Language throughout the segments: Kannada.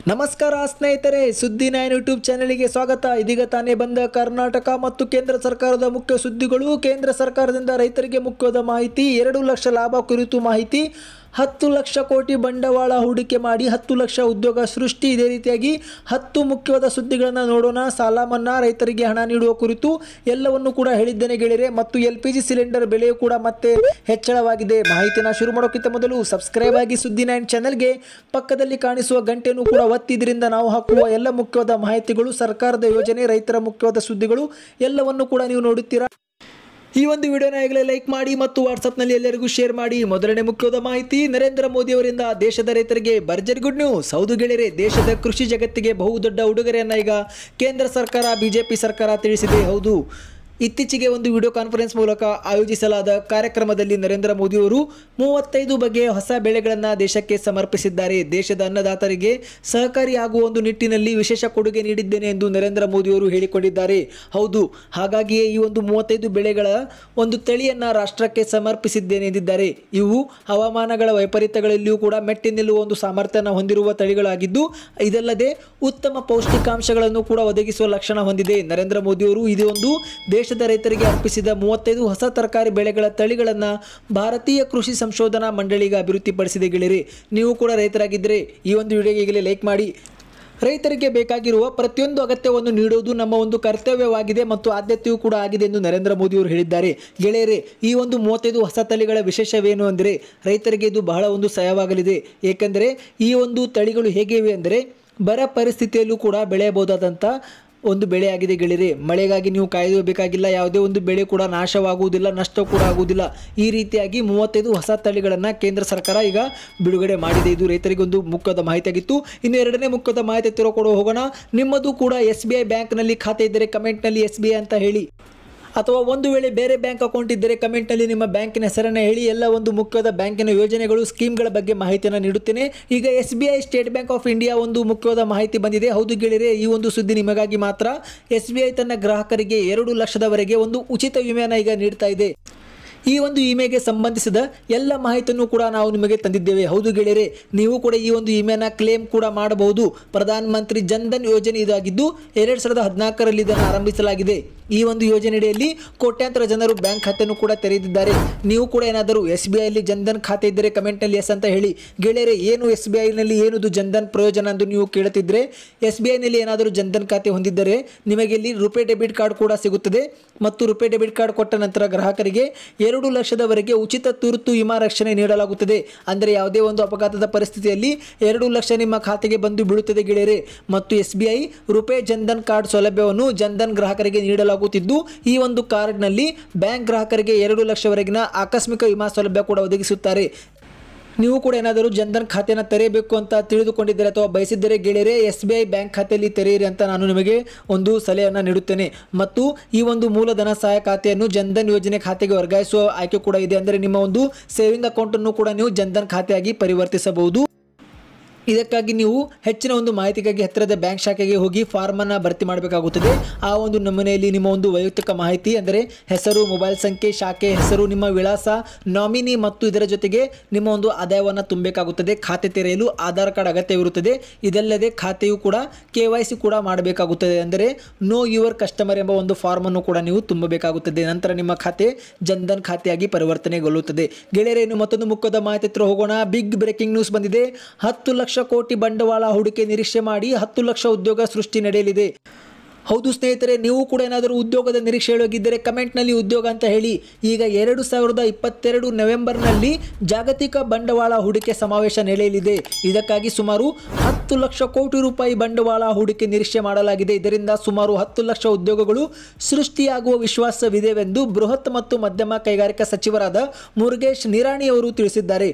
ನಮಸ್ಕಾರ ಸ್ನೇಹಿತರೆ ಸುದ್ದಿ ನೈನ್ ಯೂಟ್ಯೂಬ್ ಚಾನೆಲ್ಗೆ ಸ್ವಾಗತ ಇದೀಗ ತಾನೇ ಬಂದ ಕರ್ನಾಟಕ ಮತ್ತು ಕೇಂದ್ರ ಸರ್ಕಾರದ ಮುಖ್ಯ ಸುದ್ದಿಗಳು ಕೇಂದ್ರ ಸರ್ಕಾರದಿಂದ ರೈತರಿಗೆ ಮುಖ್ಯವಾದ ಮಾಹಿತಿ ಎರಡು ಲಕ್ಷ ಲಾಭ ಕುರಿತು ಮಾಹಿತಿ ಹತ್ತು ಲಕ್ಷ ಕೋಟಿ ಬಂಡವಾಳ ಹೂಡಿಕೆ ಮಾಡಿ ಹತ್ತು ಲಕ್ಷ ಉದ್ಯೋಗ ಸೃಷ್ಟಿ ಇದೇ ರೀತಿಯಾಗಿ ಹತ್ತು ಮುಖ್ಯವಾದ ಸುದ್ದಿಗಳನ್ನು ನೋಡೋಣ ಸಾಲ ಮನ್ನಾ ರೈತರಿಗೆ ಹಣ ನೀಡುವ ಕುರಿತು ಎಲ್ಲವನ್ನು ಕೂಡ ಹೇಳಿದ್ದೇನೆ ಗೆಳೆಯರೆ ಮತ್ತು ಎಲ್ ಪಿ ಜಿ ಸಿಲಿಂಡರ್ ಬೆಲೆಯು ಕೂಡ ಮತ್ತೆ ಹೆಚ್ಚಳವಾಗಿದೆ ಮಾಹಿತಿನ ಶುರು ಮಾಡೋಕ್ಕಿಂತ ಮೊದಲು ಸಬ್ಸ್ಕ್ರೈಬ್ ಆಗಿ ಸುದ್ದಿ ನೈನ್ ಚಾನೆಲ್ಗೆ ಪಕ್ಕದಲ್ಲಿ ಕಾಣಿಸುವ ಗಂಟೆಯನ್ನು ಕೂಡ ಒತ್ತಿದ್ರಿಂದ ನಾವು ಹಾಕುವ ಎಲ್ಲ ಮುಖ್ಯವಾದ ಮಾಹಿತಿಗಳು ಸರ್ಕಾರದ ಯೋಜನೆ ರೈತರ ಮುಖ್ಯವಾದ ಸುದ್ದಿಗಳು ಎಲ್ಲವನ್ನು ಕೂಡ ನೀವು ನೋಡುತ್ತೀರಾ ಈ ಒಂದು ವಿಡಿಯೋನ ಈಗಲೇ ಲೈಕ್ ಮಾಡಿ ಮತ್ತು ವಾಟ್ಸಪ್ನಲ್ಲಿ ಎಲ್ಲರಿಗೂ ಶೇರ್ ಮಾಡಿ ಮೊದಲನೇ ಮುಖ್ಯವಾದ ಮಾಹಿತಿ ನರೇಂದ್ರ ಮೋದಿ ಅವರಿಂದ ದೇಶದ ರೈತರಿಗೆ ಭರ್ಜರಿ ಗುಡ್ ನ್ಯೂಸ್ ಹೌದು ಗೆಳೆಯರೆ ದೇಶದ ಕೃಷಿ ಜಗತ್ತಿಗೆ ಬಹುದೊಡ್ಡ ಉಡುಗೊರೆಯನ್ನ ಈಗ ಕೇಂದ್ರ ಸರ್ಕಾರ ಬಿಜೆಪಿ ಸರ್ಕಾರ ತಿಳಿಸಿದೆ ಹೌದು ಇತ್ತೀಚೆಗೆ ಒಂದು ವಿಡಿಯೋ ಕಾನ್ಫರೆನ್ಸ್ ಮೂಲಕ ಆಯೋಜಿಸಲಾದ ಕಾರ್ಯಕ್ರಮದಲ್ಲಿ ನರೇಂದ್ರ ಮೋದಿಯವರು ಮೂವತ್ತೈದು ಬಗೆಯ ಹೊಸ ಬೆಳೆಗಳನ್ನು ದೇಶಕ್ಕೆ ಸಮರ್ಪಿಸಿದ್ದಾರೆ ದೇಶದ ಅನ್ನದಾತರಿಗೆ ಸಹಕಾರಿಯಾಗುವ ಒಂದು ನಿಟ್ಟಿನಲ್ಲಿ ವಿಶೇಷ ಕೊಡುಗೆ ನೀಡಿದ್ದೇನೆ ಎಂದು ನರೇಂದ್ರ ಮೋದಿಯವರು ಹೇಳಿಕೊಂಡಿದ್ದಾರೆ ಹೌದು ಹಾಗಾಗಿಯೇ ಈ ಒಂದು ಮೂವತ್ತೈದು ಬೆಳೆಗಳ ಒಂದು ತಳಿಯನ್ನು ರಾಷ್ಟ್ರಕ್ಕೆ ಸಮರ್ಪಿಸಿದ್ದೇನೆ ಎಂದಿದ್ದಾರೆ ಇವು ಹವಾಮಾನಗಳ ವೈಪರೀತ್ಯಗಳಲ್ಲಿಯೂ ಕೂಡ ಮೆಟ್ಟಿ ನಿಲ್ಲುವ ಒಂದು ಸಾಮರ್ಥ್ಯನ ಹೊಂದಿರುವ ತಳಿಗಳಾಗಿದ್ದು ಇದಲ್ಲದೆ ಉತ್ತಮ ಪೌಷ್ಟಿಕಾಂಶಗಳನ್ನು ಕೂಡ ಒದಗಿಸುವ ಲಕ್ಷಣ ಹೊಂದಿದೆ ನರೇಂದ್ರ ಮೋದಿಯವರು ಇದು ಒಂದು ದೇಶದ ರೈತರಿಗೆ ಅರ್ಪಿಸಿದ ಮೂವತ್ತೈದು ಹೊಸ ತರಕಾರಿ ಬೆಳೆಗಳ ತಳಿಗಳನ್ನು ಭಾರತೀಯ ಕೃಷಿ ಸಂಶೋಧನಾ ಮಂಡಳಿಗೆ ಅಭಿವೃದ್ಧಿಪಡಿಸಿದೆ ಗೆಳೆಯರಿ ನೀವು ಕೂಡ ರೈತರಾಗಿದ್ದರೆ ಈ ಒಂದು ವಿಡಿಯೋಗೆ ಈಗಲೇ ಲೈಕ್ ಮಾಡಿ ರೈತರಿಗೆ ಬೇಕಾಗಿರುವ ಪ್ರತಿಯೊಂದು ಅಗತ್ಯವನ್ನು ನೀಡುವುದು ನಮ್ಮ ಒಂದು ಕರ್ತವ್ಯವಾಗಿದೆ ಮತ್ತು ಆದ್ಯತೆಯೂ ಕೂಡ ಆಗಿದೆ ಎಂದು ನರೇಂದ್ರ ಮೋದಿಯವರು ಹೇಳಿದ್ದಾರೆ ಗೆಳೆಯರೇ ಈ ಒಂದು ಮೂವತ್ತೈದು ಹೊಸ ತಳಿಗಳ ವಿಶೇಷವೇನು ಅಂದರೆ ರೈತರಿಗೆ ಇದು ಬಹಳ ಒಂದು ಸಹಾಯವಾಗಲಿದೆ ಏಕೆಂದರೆ ಈ ಒಂದು ತಳಿಗಳು ಹೇಗಿವೆ ಅಂದರೆ ಬರ ಪರಿಸ್ಥಿತಿಯಲ್ಲೂ ಕೂಡ ಬೆಳೆಯಬಹುದಾದಂಥ ಒಂದು ಬೆಳೆಯಾಗಿದೆ ಗೆಳೆಯರೆ ಮಳೆಗಾಗಿ ನೀವು ಕಾಯ್ದುಬೇಕಾಗಿಲ್ಲ ಯಾವುದೇ ಒಂದು ಬೆಳೆ ಕೂಡ ನಾಶವಾಗುವುದಿಲ್ಲ ನಷ್ಟ ಕೂಡ ಆಗುವುದಿಲ್ಲ ಈ ರೀತಿಯಾಗಿ ಮೂವತ್ತೈದು ಹೊಸ ತಳಿಗಳನ್ನು ಕೇಂದ್ರ ಸರ್ಕಾರ ಈಗ ಬಿಡುಗಡೆ ಮಾಡಿದೆ ಇದು ರೈತರಿಗೆ ಒಂದು ಮುಖ್ಯದ ಮಾಹಿತಿಯಾಗಿತ್ತು ಇನ್ನು ಎರಡನೇ ಮುಖ್ಯದ ಮಾಹಿತಿ ತಿಳ್ಕೊಂಡು ಹೋಗೋಣ ನಿಮ್ಮದು ಕೂಡ ಎಸ್ ಬಿ ಐ ಬ್ಯಾಂಕ್ನಲ್ಲಿ ಖಾತೆ ಇದ್ದರೆ ಕಮೆಂಟ್ನಲ್ಲಿ ಎಸ್ ಬಿ ಐ ಅಂತ ಹೇಳಿ ಅಥವಾ ಒಂದು ವೇಳೆ ಬೇರೆ ಬ್ಯಾಂಕ್ ಅಕೌಂಟ್ ಇದ್ದರೆ ಕಮೆಂಟ್ನಲ್ಲಿ ನಿಮ್ಮ ಬ್ಯಾಂಕಿನ ಹೆಸರನ್ನು ಹೇಳಿ ಎಲ್ಲ ಒಂದು ಮುಖ್ಯವಾದ ಬ್ಯಾಂಕಿನ ಯೋಜನೆಗಳು ಸ್ಕೀಮ್ಗಳ ಬಗ್ಗೆ ಮಾಹಿತಿಯನ್ನು ನೀಡುತ್ತೇನೆ ಈಗ S B I State Bank of India ಒಂದು ಮುಖ್ಯವಾದ ಮಾಹಿತಿ ಬಂದಿದೆ ಹೌದು ಗೆಳೆಯರೆ ಈ ಒಂದು ಸುದ್ದಿ ನಿಮಗಾಗಿ ಮಾತ್ರ ಎಸ್ ಬಿ ಐ ತನ್ನ ಗ್ರಾಹಕರಿಗೆ ಎರಡು ಲಕ್ಷದವರೆಗೆ ಒಂದು ಉಚಿತ ವಿಮೆಯನ್ನು ಈಗ ನೀಡ್ತಾ ಇದೆ ಈ ಒಂದು ವಿಮೆಗೆ ಸಂಬಂಧಿಸಿದ ಎಲ್ಲ ಮಾಹಿತಿಯನ್ನು ಕೂಡ ನಾವು ನಿಮಗೆ ತಂದಿದ್ದೇವೆ ಹೌದು ಗೆಳೆಯರೆ ನೀವು ಕೂಡ ಈ ಒಂದು ವಿಮೆನ ಕ್ಲೇಮ್ ಕೂಡ ಮಾಡಬಹುದು ಪ್ರಧಾನ ಮಂತ್ರಿ ಜನ್ಧನ್ ಯೋಜನೆ ಇದಾಗಿದ್ದು ಎರಡು ಸಾವಿರದ ಹದಿನಾಲ್ಕರಲ್ಲಿ ಇದನ್ನು ಆರಂಭಿಸಲಾಗಿದೆ ಈ ಒಂದು ಯೋಜನೆಯಡಿಯಲ್ಲಿ ಕೋಟ್ಯಾಂತರ ಜನರು ಬ್ಯಾಂಕ್ ಖಾತೆಯನ್ನು ಕೂಡ ತೆರೆದಿದ್ದಾರೆ ನೀವು ಕೂಡ ಏನಾದರೂ ಎಸ್ ಬಿ ಐಲಿ ಜನ್ಧನ್ ಖಾತೆ ಇದ್ದರೆ ಕಮೆಂಟ್ನಲ್ಲಿ ಎಸ್ ಅಂತ ಹೇಳಿ ಗೆಳೆಯರೆ ಏನು ಎಸ್ ಬಿ ಐನಲ್ಲಿ ಏನುದು ಜನ್ಧನ್ ಪ್ರಯೋಜನ ಎಂದು ನೀವು ಕೇಳುತ್ತಿದ್ದರೆ ಎಸ್ ಬಿ ಐನಲ್ಲಿ ಏನಾದರೂ ಜನ್ಧನ್ ಖಾತೆ ಹೊಂದಿದ್ದರೆ ನಿಮಗೆ ಇಲ್ಲಿ ರುಪೇ ಡೆಬಿಟ್ ಕಾರ್ಡ್ ಕೂಡ ಸಿಗುತ್ತದೆ ಮತ್ತು ರುಪೇ ಡೆಬಿಟ್ ಕಾರ್ಡ್ ಕೊಟ್ಟ ನಂತರ ಗ್ರಾಹಕರಿಗೆ ಎರಡು ಲಕ್ಷದವರೆಗೆ ಉಚಿತ ತುರ್ತು ವಿಮಾ ರಕ್ಷಣೆ ನೀಡಲಾಗುತ್ತದೆ ಅಂದರೆ ಯಾವುದೇ ಒಂದು ಅಪಘಾತದ ಪರಿಸ್ಥಿತಿಯಲ್ಲಿ ಎರಡು ಲಕ್ಷ ನಿಮ್ಮ ಖಾತೆಗೆ ಬಂದು ಬೀಳುತ್ತದೆ ಗೆಳೆಯರೆ ಮತ್ತು S B I RuPay Jan Dhan card ಸೌಲಭ್ಯವನ್ನು ಜನ್ಧನ್ ಗ್ರಾಹಕರಿಗೆ ನೀಡಲಾಗುತ್ತಿದ್ದು ಈ ಒಂದು ಕಾರ್ಡ್ನಲ್ಲಿ ಬ್ಯಾಂಕ್ ಗ್ರಾಹಕರಿಗೆ ಎರಡು ಲಕ್ಷವರೆಗಿನ ಆಕಸ್ಮಿಕ ವಿಮಾ ಸೌಲಭ್ಯ ಕೂಡ ಒದಗಿಸುತ್ತಾರೆ ನೀವು ಕೂಡ ಏನಾದರೂ ಜನ್ಧನ್ ಖಾತೆಯನ್ನು ತೆರೆಯಬೇಕು ಅಂತ ತಿಳಿದುಕೊಂಡಿದ್ದರೆ ಅಥವಾ ಬಯಸಿದ್ದರೆ ಗೆಳೆಯರೆ ಎಸ್ ಬಿ ಐ ಬ್ಯಾಂಕ್ ಖಾತೆಯಲ್ಲಿ ತೆರೆಯಿರಿ ಅಂತ ನಾನು ನಿಮಗೆ ಒಂದು ಸಲಹೆಯನ್ನು ನೀಡುತ್ತೇನೆ ಮತ್ತು ಈ ಒಂದು ಮೂಲಧನ ಸಹಾಯ ಖಾತೆಯನ್ನು ಜನ್ಧನ್ ಯೋಜನೆ ಖಾತೆಗೆ ವರ್ಗಾಯಿಸುವ ಆಯ್ಕೆ ಕೂಡ ಇದೆ ಅಂದರೆ ನಿಮ್ಮ ಒಂದು ಸೇವಿಂಗ್ ಅಕೌಂಟನ್ನು ಕೂಡ ನೀವು ಜನ್ಧನ್ ಖಾತೆಯಾಗಿ ಪರಿವರ್ತಿಸಬಹುದು ಇದಕ್ಕಾಗಿ ನೀವು ಹೆಚ್ಚಿನ ಒಂದು ಮಾಹಿತಿಗಾಗಿ ಹತ್ತಿರದ ಬ್ಯಾಂಕ್ ಶಾಖೆಗೆ ಹೋಗಿ ಫಾರ್ಮನ್ನು ಭರ್ತಿ ಮಾಡಬೇಕಾಗುತ್ತದೆ ಆ ಒಂದು ನಮೂನೆಯಲ್ಲಿ ನಿಮ್ಮ ಒಂದು ವೈಯಕ್ತಿಕ ಮಾಹಿತಿ ಅಂದರೆ ಹೆಸರು ಮೊಬೈಲ್ ಸಂಖ್ಯೆ ಶಾಖೆ ಹೆಸರು ನಿಮ್ಮ ವಿಳಾಸ ನಾಮಿನಿ ಮತ್ತು ಇದರ ಜೊತೆಗೆ ನಿಮ್ಮ ಒಂದು ಆದಾಯವನ್ನು ತುಂಬಬೇಕಾಗುತ್ತದೆ ಖಾತೆ ತೆರೆಯಲು ಆಧಾರ್ ಕಾರ್ಡ್ ಅಗತ್ಯವಿರುತ್ತದೆ ಇದಲ್ಲದೆ ಖಾತೆಯು ಕೂಡ ಕೆ ವೈ ಸಿ ಕೂಡ ಮಾಡಬೇಕಾಗುತ್ತದೆ ಅಂದರೆ ನೋ ಯುವರ್ ಕಸ್ಟಮರ್ ಎಂಬ ಒಂದು ಫಾರ್ಮನ್ನು ಕೂಡ ನೀವು ತುಂಬಬೇಕಾಗುತ್ತದೆ ನಂತರ ನಿಮ್ಮ ಖಾತೆ ಜನ್ಧನ್ ಖಾತೆಯಾಗಿ ಪರಿವರ್ತನೆಗೊಳ್ಳುತ್ತದೆ ಗೆಳೆಯರೆ ಇನ್ನು ಮತ್ತೊಂದು ಮುಖದ ಮಾಹಿತಿ ಹತ್ರ ಹೋಗೋಣ ಬಿಗ್ ಬ್ರೇಕಿಂಗ್ ನ್ಯೂಸ್ ಬಂದಿದೆ ಹತ್ತು ಲಕ್ಷ ಕೋಟಿ ಬಂಡವಾಳ ಹೂಡಿಕೆ ನಿರೀಕ್ಷೆ ಮಾಡಿ ಹತ್ತು ಲಕ್ಷ ಉದ್ಯೋಗ ಸೃಷ್ಟಿ ನಡೆಯಲಿದೆ ಹೌದು ಸ್ನೇಹಿತರೆ ನೀವು ಕೂಡ ಏನಾದರೂ ಉದ್ಯೋಗದ ನಿರೀಕ್ಷೆ ಹೇಳೋಗಿದ್ದರೆ ಕಮೆಂಟ್ನಲ್ಲಿ ಉದ್ಯೋಗ ಅಂತ ಹೇಳಿ ಈಗ ಎರಡು ಸಾವಿರದ ಇಪ್ಪತ್ತೆರಡು ನವೆಂಬರ್ನಲ್ಲಿ ಜಾಗತಿಕ ಬಂಡವಾಳ ಹೂಡಿಕೆ ಸಮಾವೇಶ ನಡೆಯಲಿದೆ ಇದಕ್ಕಾಗಿ ಸುಮಾರು ಹತ್ತು ಲಕ್ಷ ಕೋಟಿ ರೂಪಾಯಿ ಬಂಡವಾಳ ಹೂಡಿಕೆ ನಿರೀಕ್ಷೆ ಮಾಡಲಾಗಿದೆ ಇದರಿಂದ ಸುಮಾರು ಹತ್ತು ಲಕ್ಷ ಉದ್ಯೋಗಗಳು ಸೃಷ್ಟಿಯಾಗುವ ವಿಶ್ವಾಸವಿದೆವೆಂದು ಬೃಹತ್ ಮತ್ತು ಮಧ್ಯಮ ಕೈಗಾರಿಕಾ ಸಚಿವರಾದ ಮುರುಗೇಶ್ ನಿರಾಣಿ ಅವರು ತಿಳಿಸಿದ್ದಾರೆ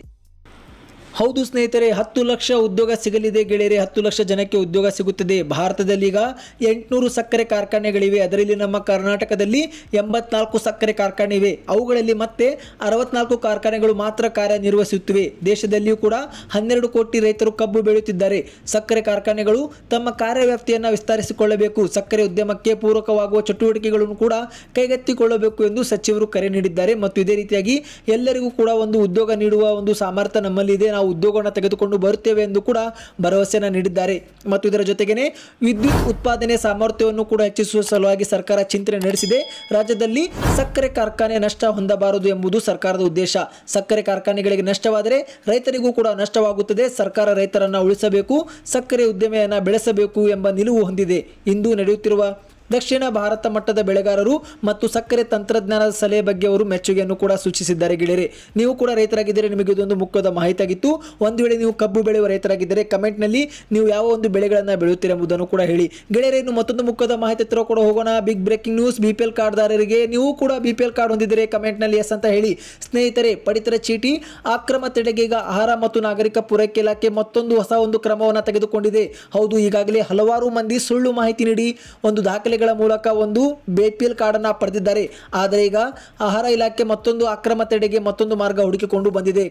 ಹೌದು ಸ್ನೇಹಿತರೆ ಹತ್ತು ಲಕ್ಷ ಉದ್ಯೋಗ ಸಿಗಲಿದೆ ಗೆಳೆಯರೆ ಹತ್ತು ಲಕ್ಷ ಜನಕ್ಕೆ ಉದ್ಯೋಗ ಸಿಗುತ್ತದೆ ಭಾರತದಲ್ಲಿ ಈಗ ಎಂಟುನೂರು ಸಕ್ಕರೆ ಕಾರ್ಖಾನೆಗಳಿವೆ ಅದರಲ್ಲಿ ನಮ್ಮ ಕರ್ನಾಟಕದಲ್ಲಿ ಎಂಬತ್ನಾಲ್ಕು ಸಕ್ಕರೆ ಕಾರ್ಖಾನೆ ಇವೆ ಅವುಗಳಲ್ಲಿ ಮತ್ತೆ ಅರವತ್ನಾಲ್ಕು ಕಾರ್ಖಾನೆಗಳು ಮಾತ್ರ ಕಾರ್ಯನಿರ್ವಹಿಸುತ್ತಿವೆ ದೇಶದಲ್ಲಿಯೂ ಕೂಡ ಹನ್ನೆರಡು ಕೋಟಿ ರೈತರು ಕಬ್ಬು ಬೆಳೆಯುತ್ತಿದ್ದಾರೆ ಸಕ್ಕರೆ ಕಾರ್ಖಾನೆಗಳು ತಮ್ಮ ಕಾರ್ಯವ್ಯಾಪ್ತಿಯನ್ನು ವಿಸ್ತರಿಸಿಕೊಳ್ಳಬೇಕು ಸಕ್ಕರೆ ಉದ್ಯಮಕ್ಕೆ ಪೂರಕವಾಗುವ ಚಟುವಟಿಕೆಗಳನ್ನು ಕೂಡ ಕೈಗೆತ್ತಿಕೊಳ್ಳಬೇಕು ಎಂದು ಸಚಿವರು ಕರೆ ನೀಡಿದ್ದಾರೆ ಮತ್ತು ಇದೇ ರೀತಿಯಾಗಿ ಎಲ್ಲರಿಗೂ ಕೂಡ ಒಂದು ಉದ್ಯೋಗ ನೀಡುವ ಒಂದು ಸಾಮರ್ಥ್ಯ ನಮ್ಮಲ್ಲಿ ಇದೆ ನಾವು ನಾವು ಉದ್ಯೋಗವನ್ನು ತೆಗೆದುಕೊಂಡು ಬರುತ್ತೇವೆ ಎಂದು ಕೂಡ ಭರವಸೆಯನ್ನು ನೀಡಿದ್ದಾರೆ ಮತ್ತು ಇದರ ಜೊತೆಗೇನೆ ವಿದ್ಯುತ್ ಉತ್ಪಾದನೆ ಸಾಮರ್ಥ್ಯವನ್ನು ಕೂಡ ಹೆಚ್ಚಿಸುವ ಸಲುವಾಗಿ ಸರ್ಕಾರ ಚಿಂತನೆ ನಡೆಸಿದೆ ರಾಜ್ಯದಲ್ಲಿ ಸಕ್ಕರೆ ಕಾರ್ಖಾನೆ ನಷ್ಟ ಹೊಂದಬಾರದು ಎಂಬುದು ಸರ್ಕಾರದ ಉದ್ದೇಶ ಸಕ್ಕರೆ ಕಾರ್ಖಾನೆಗಳಿಗೆ ನಷ್ಟವಾದರೆ ರೈತರಿಗೂ ಕೂಡ ನಷ್ಟವಾಗುತ್ತದೆ ಸರ್ಕಾರ ರೈತರನ್ನು ಉಳಿಸಬೇಕು ಸಕ್ಕರೆ ಉದ್ಯಮೆಯನ್ನು ಬೆಳೆಸಬೇಕು ಎಂಬ ನಿಲುವು ಹೊಂದಿದೆ ಇಂದು ನಡೆಯುತ್ತಿರುವ ದಕ್ಷಿಣ ಭಾರತ ಮಟ್ಟದ ಬೆಳೆಗಾರರು ಮತ್ತು ಸಕ್ಕರೆ ತಂತ್ರಜ್ಞಾನದ ಸಲಹೆ ಬಗ್ಗೆ ಅವರು ಮೆಚ್ಚುಗೆಯನ್ನು ಕೂಡ ಸೂಚಿಸಿದ್ದಾರೆ ಗೆಳೆಯರೆ ನೀವು ಕೂಡ ರೈತರಾಗಿದ್ದರೆ ನಿಮಗೆ ಇದೊಂದು ಮುಖ್ಯದ ಮಾಹಿತಿ ಆಗಿತ್ತು ಒಂದು ವೇಳೆ ನೀವು ಕಬ್ಬು ಬೆಳೆಯುವ ರೈತರಾಗಿದ್ದರೆ ಕಮೆಂಟ್ನಲ್ಲಿ ನೀವು ಯಾವ ಒಂದು ಬೆಳೆಗಳನ್ನು ಬೆಳೆಯುತ್ತೀರಿ ಎಂಬುದನ್ನು ಕೂಡ ಹೇಳಿ ಗೆಳೆಯರೆ ಇನ್ನು ಮತ್ತೊಂದು ಮುಖ್ಯದ ಮಾಹಿತಿ ಹತ್ತಿರ ಕೂಡ ಹೋಗೋಣ big breaking news B P L ಕಾರ್ಡ್ದಾರರಿಗೆ ನೀವು ಕೂಡ ಬಿ ಪಿ ಎಲ್ ಕಾರ್ಡ್ ಹೊಂದಿದ್ದರೆ ಕಮೆಂಟ್ನಲ್ಲಿ ಎಸ್ ಅಂತ ಹೇಳಿ ಸ್ನೇಹಿತರೆ ಪಡಿತರ ಚೀಟಿ ಅಕ್ರಮ ತಡೆಗೆ ಈಗ ಆಹಾರ ಮತ್ತು ನಾಗರಿಕ ಪೂರೈಕೆ ಇಲಾಖೆ ಮತ್ತೊಂದು ಹೊಸ ಒಂದು ಕ್ರಮವನ್ನು ತೆಗೆದುಕೊಂಡಿದೆ ಹೌದು ಈಗಾಗಲೇ ಹಲವಾರು ಮಂದಿ ಸುಳ್ಳು ಮಾಹಿತಿ ನೀಡಿ ಒಂದು ದಾಖಲೆಗಳ ಮೂಲಕ ಒಂದು ಬಿ ಪಿ ಎಲ್ ಕಾರ್ಡನ್ನು ಪಡೆದಿದ್ದಾರೆ ಆದರೆ ಈಗ ಆಹಾರ ಇಲಾಖೆ ಮತ್ತೊಂದು ಅಕ್ರಮ ತಡೆಗೆ ಮತ್ತೊಂದು ಮಾರ್ಗ ಹುಡುಕಿಕೊಂಡು ಬಂದಿದೆ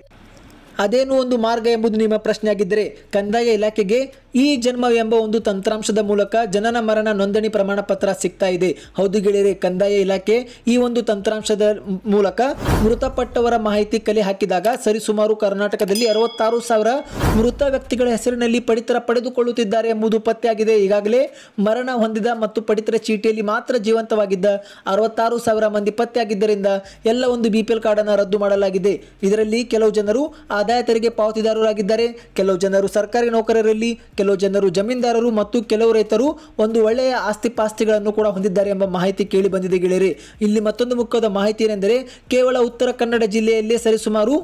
ಅದೇನು ಒಂದು ಮಾರ್ಗ ಎಂಬುದು ನಿಮ್ಮ ಪ್ರಶ್ನೆಯಾಗಿದ್ದರೆ ಕಂದಾಯ ಇಲಾಖೆಗೆ ಈ ಜನ್ಮ ಎಂಬ ಒಂದು ತಂತ್ರಾಂಶದ ಮೂಲಕ ಜನನ ಮರಣ ನೋಂದಣಿ ಪ್ರಮಾಣ ಪತ್ರ ಸಿಗ್ತಾ ಇದೆ ಹೌದು ಗೆಳೆಯರೆ ಕಂದಾಯ ಇಲಾಖೆ ಈ ಒಂದು ತಂತ್ರಾಂಶದ ಮೂಲಕ ಮೃತಪಟ್ಟವರ ಮಾಹಿತಿ ಕಲೆ ಹಾಕಿದಾಗ ಸರಿಸುಮಾರು ಕರ್ನಾಟಕದಲ್ಲಿ ಅರವತ್ತಾರು ಸಾವಿರ ಮೃತ ವ್ಯಕ್ತಿಗಳ ಹೆಸರಿನಲ್ಲಿ ಪಡಿತರ ಪಡೆದುಕೊಳ್ಳುತ್ತಿದ್ದಾರೆ ಎಂಬುದು ಪತ್ತೆಯಾಗಿದೆ ಈಗಾಗಲೇ ಮರಣ ಹೊಂದಿದ ಮತ್ತು ಪಡಿತರ ಚೀಟಿಯಲ್ಲಿ ಮಾತ್ರ ಜೀವಂತವಾಗಿದ್ದ ಅರವತ್ತಾರು ಸಾವಿರ ಮಂದಿ ಪತ್ತೆಯಾಗಿದ್ದರಿಂದ ಎಲ್ಲ ಒಂದು ಬಿ ಪಿ ಎಲ್ ಕಾರ್ಡನ್ನು ರದ್ದು ಮಾಡಲಾಗಿದೆ ಇದರಲ್ಲಿ ಕೆಲವು ಜನರು ಆದಾಯ ತೆರಿಗೆ ಪಾವತಿದಾರರಾಗಿದ್ದಾರೆ ಕೆಲವು ಜನರು ಸರ್ಕಾರಿ ನೌಕರರಲ್ಲಿ ಕೆಲವು ಜನರು ಜಮೀನ್ದಾರರು ಮತ್ತು ಕೆಲವು ರೈತರು ಒಂದು ಒಳ್ಳೆಯ ಆಸ್ತಿ ಪಾಸ್ತಿಗಳನ್ನು ಕೂಡ ಹೊಂದಿದ್ದಾರೆ ಎಂಬ ಮಾಹಿತಿ ಕೇಳಿ ಬಂದಿದೆ ಗೆಳೆಯರೆ ಇಲ್ಲಿ ಮತ್ತೊಂದು ಮುಖ್ಯದ ಮಾಹಿತಿ ಏನೆಂದರೆ ಕೇವಲ ಉತ್ತರ ಕನ್ನಡ ಜಿಲ್ಲೆಯಲ್ಲೇ ಸರಿಸುಮಾರು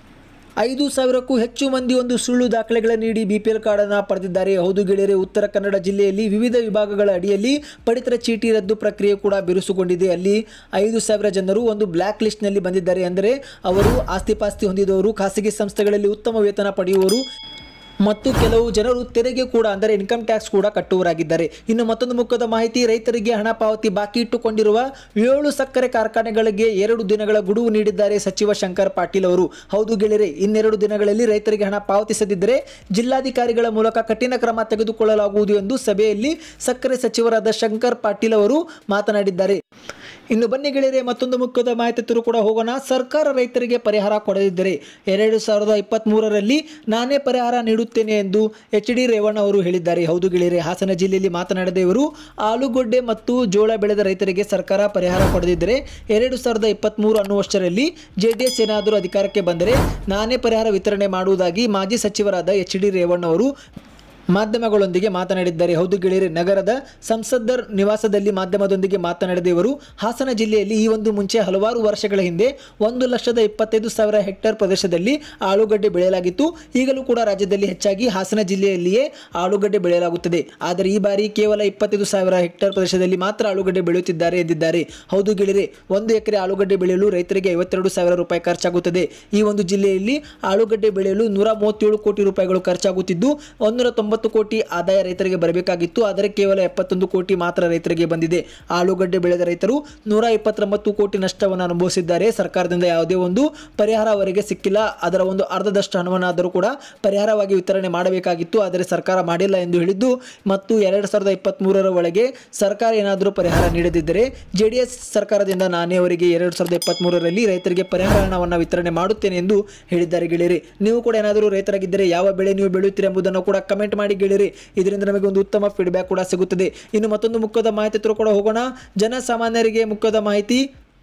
ಐದು ಸಾವಿರಕ್ಕೂ ಹೆಚ್ಚು ಮಂದಿ ಒಂದು ಸುಳ್ಳು ದಾಖಲೆಗಳನ್ನು ನೀಡಿ ಬಿ ಪಿ ಎಲ್ ಕಾರ್ಡನ್ನು ಪಡೆದಿದ್ದಾರೆ ಹೌದು ಗೆಳೆಯರೆ ಉತ್ತರ ಕನ್ನಡ ಜಿಲ್ಲೆಯಲ್ಲಿ ವಿವಿಧ ವಿಭಾಗಗಳ ಅಡಿಯಲ್ಲಿ ಪಡಿತರ ಚೀಟಿ ರದ್ದು ಪ್ರಕ್ರಿಯೆ ಕೂಡ ಬಿರುಸುಗೊಂಡಿದೆ ಅಲ್ಲಿ ಐದು ಸಾವಿರ ಜನರು ಒಂದು ಬ್ಲ್ಯಾಕ್ ಲಿಸ್ಟ್ನಲ್ಲಿ ಬಂದಿದ್ದಾರೆ ಅಂದರೆ ಅವರು ಆಸ್ತಿಪಾಸ್ತಿ ಹೊಂದಿದವರು ಖಾಸಗಿ ಸಂಸ್ಥೆಗಳಲ್ಲಿ ಉತ್ತಮ ವೇತನ ಪಡೆಯುವವರು ಮತ್ತು ಕೆಲವು ಜನರು ತೆರಿಗೆ ಕೂಡ ಅಂದರೆ ಇನ್ಕಮ್ ಟ್ಯಾಕ್ಸ್ ಕೂಡ ಕಟ್ಟುವರಾಗಿದ್ದಾರೆ ಇನ್ನು ಮತ್ತೊಂದು ಮುಖ್ಯದ ಮಾಹಿತಿ ರೈತರಿಗೆ ಹಣ ಪಾವತಿ ಬಾಕಿ ಇಟ್ಟುಕೊಂಡಿರುವ ಏಳು ಸಕ್ಕರೆ ಕಾರ್ಖಾನೆಗಳಿಗೆ ಎರಡು ದಿನಗಳ ಗುಡುವು ನೀಡಿದ್ದಾರೆ ಸಚಿವ ಶಂಕರ್ ಪಾಟೀಲ್ ಅವರು ಹೌದು ಗೆಳೆಯರೆ ಇನ್ನೆರಡು ದಿನಗಳಲ್ಲಿ ರೈತರಿಗೆ ಹಣ ಪಾವತಿಸದಿದ್ದರೆ ಜಿಲ್ಲಾಧಿಕಾರಿಗಳ ಮೂಲಕ ಕಠಿಣ ಕ್ರಮ ತೆಗೆದುಕೊಳ್ಳಲಾಗುವುದು ಎಂದು ಸಭೆಯಲ್ಲಿ ಸಕ್ಕರೆ ಸಚಿವರಾದ ಶಂಕರ್ ಪಾಟೀಲ್ ಅವರು ಮಾತನಾಡಿದ್ದಾರೆ ಇನ್ನು ಬನ್ನಿ ಗೆಳೆಯರೆ ಮತ್ತೊಂದು ಮುಖ್ಯದ ಮಾಹಿತಿ ತಿರು ಕೂಡ ಹೋಗೋಣ ಸರ್ಕಾರ ರೈತರಿಗೆ ಪರಿಹಾರ ಕೊಡದಿದ್ದರೆ ಎರಡು ಸಾವಿರದ ಇಪ್ಪತ್ತ್ ಮೂರರಲ್ಲಿ ನಾನೇ ಪರಿಹಾರ ನೀಡುತ್ತೇನೆ ಎಂದು ಎಚ್ ಡಿ ರೇವಣ್ಣ ಅವರು ಹೇಳಿದ್ದಾರೆ ಹೌದು ಗೆಳೆಯರೆ ಹಾಸನ ಜಿಲ್ಲೆಯಲ್ಲಿ ಮಾತನಾಡಿದ ಇವರು ಆಲೂಗೊಡ್ಡೆ ಮತ್ತು ಜೋಳ ಬೆಳೆದ ರೈತರಿಗೆ ಸರ್ಕಾರ ಪರಿಹಾರ ಕೊಡದಿದ್ದರೆ ಎರಡು ಸಾವಿರದ ಇಪ್ಪತ್ತ್ಮೂರು ಅನ್ನುವಷ್ಟರಲ್ಲಿ ಜೆ ಡಿ ಎಸ್ ಏನಾದರೂ ಅಧಿಕಾರಕ್ಕೆ ಬಂದರೆ ನಾನೇ ಪರಿಹಾರ ವಿತರಣೆ ಮಾಡುವುದಾಗಿ ಮಾಜಿ ಸಚಿವರಾದ ಎಚ್ ಡಿ ರೇವಣ್ಣ ಅವರು ಮಾಧ್ಯಮಗಳೊಂದಿಗೆ ಮಾತನಾಡಿದ್ದಾರೆ ಹೌದು ಗೆಳೆಯರೆ ನಗರದ ಸಂಸದರ್ ನಿವಾಸದಲ್ಲಿ ಮಾಧ್ಯಮದೊಂದಿಗೆ ಮಾತನಾಡಿದ ಇವರು ಹಾಸನ ಜಿಲ್ಲೆಯಲ್ಲಿ ಈ ಒಂದು ಮುಂಚೆ ಹಲವಾರು ವರ್ಷಗಳ ಹಿಂದೆ ಒಂದು ಲಕ್ಷದ ಇಪ್ಪತ್ತೈದು ಸಾವಿರ ಹೆಕ್ಟೇರ್ ಪ್ರದೇಶದಲ್ಲಿ ಆಲೂಗಡ್ಡೆ ಬೆಳೆಯಲಾಗಿತ್ತು ಈಗಲೂ ಕೂಡ ರಾಜ್ಯದಲ್ಲಿ ಹೆಚ್ಚಾಗಿ ಹಾಸನ ಜಿಲ್ಲೆಯಲ್ಲಿಯೇ ಆಲೂಗಡ್ಡೆ ಬೆಳೆಯಲಾಗುತ್ತದೆ ಆದರೆ ಈ ಬಾರಿ ಕೇವಲ ಇಪ್ಪತ್ತೈದು ಸಾವಿರ ಹೆಕ್ಟೇರ್ ಪ್ರದೇಶದಲ್ಲಿ ಮಾತ್ರ ಆಲೂಗಡ್ಡೆ ಬೆಳೆಯುತ್ತಿದ್ದಾರೆ ಎಂದಿದ್ದಾರೆ ಹೌದು ಗೆಳೆಯರೆ ಒಂದು ಎಕರೆ ಆಲೂಗಡ್ಡೆ ಬೆಳೆಯಲು ರೈತರಿಗೆ ಐವತ್ತೆರಡು ಸಾವಿರ ರೂಪಾಯಿ ಖರ್ಚಾಗುತ್ತದೆ ಈ ಒಂದು ಜಿಲ್ಲೆಯಲ್ಲಿ ಆಲೂಗಡ್ಡೆ ಬೆಳೆಯಲು ನೂರ ಮೂವತ್ತೇಳು ಕೋಟಿ ರೂಪಾಯಿಗಳು ಖರ್ಚಾಗುತ್ತಿದ್ದು ಒಂದೂರ ತೊಂಬತ್ತು ಕೋಟಿ ಆದಾಯ ರೈತರಿಗೆ ಬರಬೇಕಾಗಿತ್ತು ಆದರೆ ಕೇವಲ ಎಪ್ಪತ್ತೊಂದು ಕೋಟಿ ಮಾತ್ರ ರೈತರಿಗೆ ಬಂದಿದೆ ಆಲೂಗಡ್ಡೆ ಬೆಳೆದ ರೈತರು ನೂರ ಇಪ್ಪತ್ತೊಂಬತ್ತು ಕೋಟಿ ನಷ್ಟವನ್ನು ಅನುಭವಿಸಿದ್ದಾರೆ ಸರ್ಕಾರದಿಂದ ಯಾವುದೇ ಒಂದು ಪರಿಹಾರ ಅವರಿಗೆ ಸಿಕ್ಕಿಲ್ಲ ಅದರ ಒಂದು ಅರ್ಧದಷ್ಟು ಹಣವನ್ನಾದರೂ ಕೂಡ ಪರಿಹಾರವಾಗಿ ವಿತರಣೆ ಮಾಡಬೇಕಾಗಿತ್ತು ಆದರೆ ಸರ್ಕಾರ ಮಾಡಿಲ್ಲ ಎಂದು ಹೇಳಿದ್ದು ಮತ್ತು ಎರಡು ಸಾವಿರದ ಇಪ್ಪತ್ತ್ಮೂರರ ಒಳಗೆ ಸರ್ಕಾರ ಏನಾದರೂ ಪರಿಹಾರ ನೀಡದಿದ್ದರೆ ಜೆ ಡಿ ಎಸ್ ಸರ್ಕಾರದಿಂದ ನಾನೇ ಅವರಿಗೆ ಎರಡು ಸಾವಿರದ ಇಪ್ಪತ್ತ್ಮೂರರಲ್ಲಿ ರೈತರಿಗೆ ಪರಿಹಾರ ಹಣವನ್ನು ವಿತರಣೆ ಮಾಡುತ್ತೇನೆ ಎಂದು ಹೇಳಿದ್ದಾರೆ ಗೆಳೆಯರಿ ನೀವು ಕೂಡ ಏನಾದರೂ ರೈತರಾಗಿದ್ದರೆ ಯಾವ ಬೆಳೆ ನೀವು ಬೆಳೆಯುತ್ತೀರಿ ಎಂಬುದನ್ನು ಕೂಡ ಕಮೆಂಟ್ ಮಾಡಿ ಗೆಳೆಯರಿ ಇದರಿಂದ ನಮಗೆ ಒಂದು ಉತ್ತಮ ಫೀಡ್ಬ್ಯಾಕ್ ಕೂಡ ಸಿಗುತ್ತದೆ ಇನ್ನು ಮತ್ತೊಂದು ಮುಖ್ಯದ ಮಾಹಿತಿ ಕೂಡ ಹೋಗೋಣ ಜನಸಾಮಾನ್ಯರಿಗೆ ಮುಖ್ಯದ ಮಾಹಿತಿ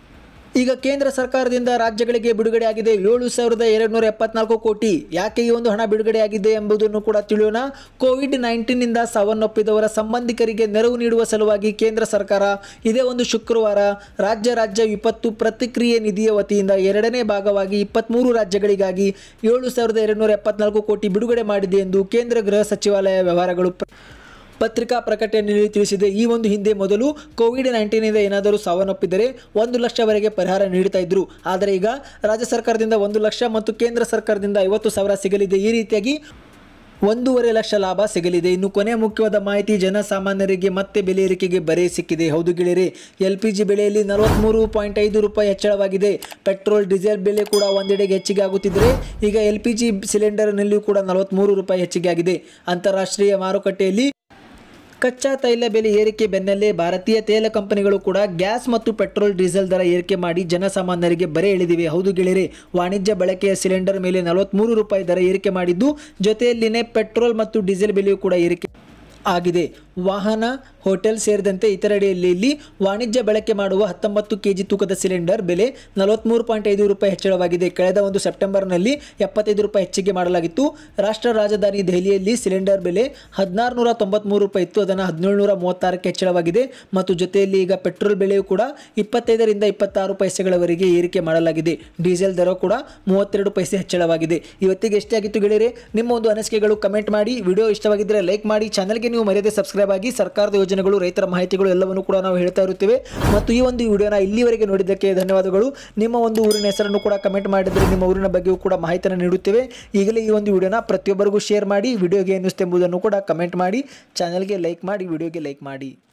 ಈಗ ಕೇಂದ್ರ ಸರ್ಕಾರದಿಂದ ರಾಜ್ಯಗಳಿಗೆ ಬಿಡುಗಡೆಯಾಗಿದೆ ಏಳು ಸಾವಿರದ ಎರಡು ನೂರ ಎಪ್ಪತ್ನಾಲ್ಕು ಕೋಟಿ ಯಾಕೆ ಈ ಒಂದು ಹಣ ಬಿಡುಗಡೆಯಾಗಿದೆ ಎಂಬುದನ್ನು ಕೂಡ ತಿಳಿಯೋಣ ಕೋವಿಡ್ ನೈನ್ಟೀನ್ನಿಂದ ಸಾವನ್ನಪ್ಪಿದವರ ಸಂಬಂಧಿಕರಿಗೆ ನೆರವು ನೀಡುವ ಸಲುವಾಗಿ ಕೇಂದ್ರ ಸರ್ಕಾರ ಇದೇ ಒಂದು ಶುಕ್ರವಾರ ರಾಜ್ಯ ರಾಜ್ಯ ವಿಪತ್ತು ಪ್ರತಿಕ್ರಿಯೆ ನಿಧಿಯ ವತಿಯಿಂದ ಎರಡನೇ ಭಾಗವಾಗಿ ಇಪ್ಪತ್ತ್ಮೂರು ರಾಜ್ಯಗಳಿಗಾಗಿ ಏಳು ಸಾವಿರದ ಎರಡು ನೂರ ಎಪ್ಪತ್ನಾಲ್ಕು ಕೋಟಿ ಬಿಡುಗಡೆ ಮಾಡಿದೆ ಎಂದು ಕೇಂದ್ರ ಗೃಹ ಸಚಿವಾಲಯ ವ್ಯವಹಾರಗಳು ಪ್ರ- ಪತ್ರಿಕಾ ಪ್ರಕಟಣೆಯಲ್ಲಿ ತಿಳಿಸಿದೆ ಈ ಒಂದು ಹಿಂದೆ ಮೊದಲು ಕೋವಿಡ್ ನೈನ್ಟೀನಿಂದ ಏನಾದರೂ ಸಾವನ್ನಪ್ಪಿದರೆ ಒಂದು ಲಕ್ಷವರೆಗೆ ಪರಿಹಾರ ನೀಡ್ತಾ ಇದ್ರು ಆದರೆ ಈಗ ರಾಜ್ಯ ಸರ್ಕಾರದಿಂದ ಒಂದು ಲಕ್ಷ ಮತ್ತು ಕೇಂದ್ರ ಸರ್ಕಾರದಿಂದ ಐವತ್ತು ಸಾವಿರ ಸಿಗಲಿದೆ ಈ ರೀತಿಯಾಗಿ ಒಂದೂವರೆ ಲಕ್ಷ ಲಾಭ ಸಿಗಲಿದೆ ಇನ್ನು ಕೊನೆ ಮುಖ್ಯವಾದ ಮಾಹಿತಿ ಜನಸಾಮಾನ್ಯರಿಗೆ ಮತ್ತೆ ಬೆಲೆ ಏರಿಕೆಗೆ ಬರೆ ಸಿಕ್ಕಿದೆ ಹೌದು ಗೆಳೆಯರೆ ಎಲ್ ಪಿ ಜಿ ಬೆಲೆಯಲ್ಲಿ ನಲವತ್ತ್ಮೂರು ಪಾಯಿಂಟ್ ಐದು ರೂಪಾಯಿ ಹೆಚ್ಚಳವಾಗಿದೆ ಪೆಟ್ರೋಲ್ ಡೀಸೆಲ್ ಬೆಲೆ ಕೂಡ ಒಂದೆಡೆಗೆ ಹೆಚ್ಚಿಗೆ ಆಗುತ್ತಿದ್ದರೆ ಈಗ ಎಲ್ ಪಿ ಜಿ ಸಿಲಿಂಡರ್ನಲ್ಲಿಯೂ ಕೂಡ ನಲವತ್ತ್ಮೂರು ರೂಪಾಯಿ ಹೆಚ್ಚಿಗೆ ಆಗಿದೆ ಅಂತಾರಾಷ್ಟ್ರೀಯ ಮಾರುಕಟ್ಟೆಯಲ್ಲಿ ಕಚ್ಚಾ ತೈಲ ಬೆಲೆ ಏರಿಕೆ ಬೆನ್ನಲ್ಲೇ ಭಾರತೀಯ ತೈಲ ಕಂಪನಿಗಳು ಕೂಡ ಗ್ಯಾಸ್ ಮತ್ತು ಪೆಟ್ರೋಲ್ ಡೀಸೆಲ್ ದರ ಏರಿಕೆ ಮಾಡಿ ಜನಸಾಮಾನ್ಯರಿಗೆ ಬರೆ ಎಳೆದಿವೆ ಹೌದು ಗೆಳೆಯರೆ ವಾಣಿಜ್ಯ ಬಳಕೆಯ ಸಿಲಿಂಡರ್ ಮೇಲೆ ನಲವತ್ತ್ಮೂರು ರೂಪಾಯಿ ದರ ಏರಿಕೆ ಮಾಡಿದ್ದು ಜೊತೆಯಲ್ಲಿನೇ ಪೆಟ್ರೋಲ್ ಮತ್ತು ಡೀಸೆಲ್ ಬೆಲೆಯೂ ಕೂಡ ಏರಿಕೆ ಆಗಿದೆ ವಾಹನ ಹೋಟೆಲ್ ಸೇರಿದಂತೆ ಇತರೆಡೆಯಲ್ಲಿ ವಾಣಿಜ್ಯ ಬಳಕೆ ಮಾಡುವ ಹತ್ತೊಂಬತ್ತು ಕೆಜಿ ತೂಕದ ಸಿಲಿಂಡರ್ ಬೆಲೆ ನಲವತ್ತ್ಮೂರು ಪಾಯಿಂಟ್ ಐದು ರೂಪಾಯಿ ಹೆಚ್ಚಳವಾಗಿದೆ ಕಳೆದ ಒಂದು ಸೆಪ್ಟೆಂಬರ್ನಲ್ಲಿ ಎಪ್ಪತ್ತೈದು ರೂಪಾಯಿ ಹೆಚ್ಚಿಗೆ ಮಾಡಲಾಗಿತ್ತು ರಾಷ್ಟ್ರ ರಾಜಧಾನಿ ದೆಹಲಿಯಲ್ಲಿ ಸಿಲಿಂಡರ್ ಬೆಲೆ ಹದಿನಾರು ನೂರ ತೊಂಬತ್ಮೂರು ರೂಪಾಯಿ ಇತ್ತು ಅದನ್ನು ಹದಿನೇಳು ನೂರ ಮೂವತ್ತಾರಕ್ಕೆ ಹೆಚ್ಚಳವಾಗಿದೆ ಮತ್ತು ಜೊತೆಯಲ್ಲಿ ಈಗ ಪೆಟ್ರೋಲ್ ಬೆಲೆಯೂ ಕೂಡ ಇಪ್ಪತ್ತೈದರಿಂದ ಇಪ್ಪತ್ತಾರು ಪೈಸೆಗಳವರೆಗೆ ಏರಿಕೆ ಮಾಡಲಾಗಿದೆ ಡೀಸೆಲ್ ದರ ಕೂಡ ಮೂವತ್ತೆರಡು ಪೈಸೆ ಹೆಚ್ಚಳವಾಗಿದೆ ಇವತ್ತಿಗೆ ಎಷ್ಟೇ ಆಗಿತ್ತು ಗೆಳೆಯರೆ ನಿಮ್ಮ ಒಂದು ಅನಿಸಿಕೆಗಳು ಕಮೆಂಟ್ ಮಾಡಿ ವಿಡಿಯೋ ಇಷ್ಟವಾಗಿದ್ದರೆ ಲೈಕ್ ಮಾಡಿ ಚಾನಲ್ಗೆ ನೀವು ಮರ್ಯಾದೆ ಸಬ್ಸ್ಕ್ರೈಬ್ ಆಗಿ ಸರ್ಕಾರದ ಯೋಜನೆಗಳು ರೈತರ ಮಾಹಿತಿಗಳು ಎಲ್ಲವನ್ನು ಕೂಡ ನಾವು ಹೇಳ್ತಾ ಇರುತ್ತೇವೆ ಮತ್ತು ಈ ಒಂದು ವಿಡಿಯೋನ ಇಲ್ಲಿವರೆಗೆ ನೋಡಿದ್ದಕ್ಕೆ ಧನ್ಯವಾದಗಳು ನಿಮ್ಮ ಒಂದು ಊರಿನ ಹೆಸರನ್ನು ಕೂಡ ಕಮೆಂಟ್ ಮಾಡಿದರೆ ನಿಮ್ಮ ಊರಿನ ಬಗ್ಗೆಯೂ ಕೂಡ ಮಾಹಿತಿಯನ್ನು ನೀಡುತ್ತೇವೆ ಈಗಲೇ ಈ ಒಂದು ವಿಡಿಯೋನ ಪ್ರತಿಯೊಬ್ಬರಿಗೂ ಶೇರ್ ಮಾಡಿ ವಿಡಿಯೋಗೆ ಅನ್ನಿಸ್ತೆಂಬುದನ್ನು ಕೂಡ ಕಮೆಂಟ್ ಮಾಡಿ ಚಾನಲ್ಗೆ ಲೈಕ್ ಮಾಡಿ ವಿಡಿಯೋಗೆ ಲೈಕ್ ಮಾಡಿ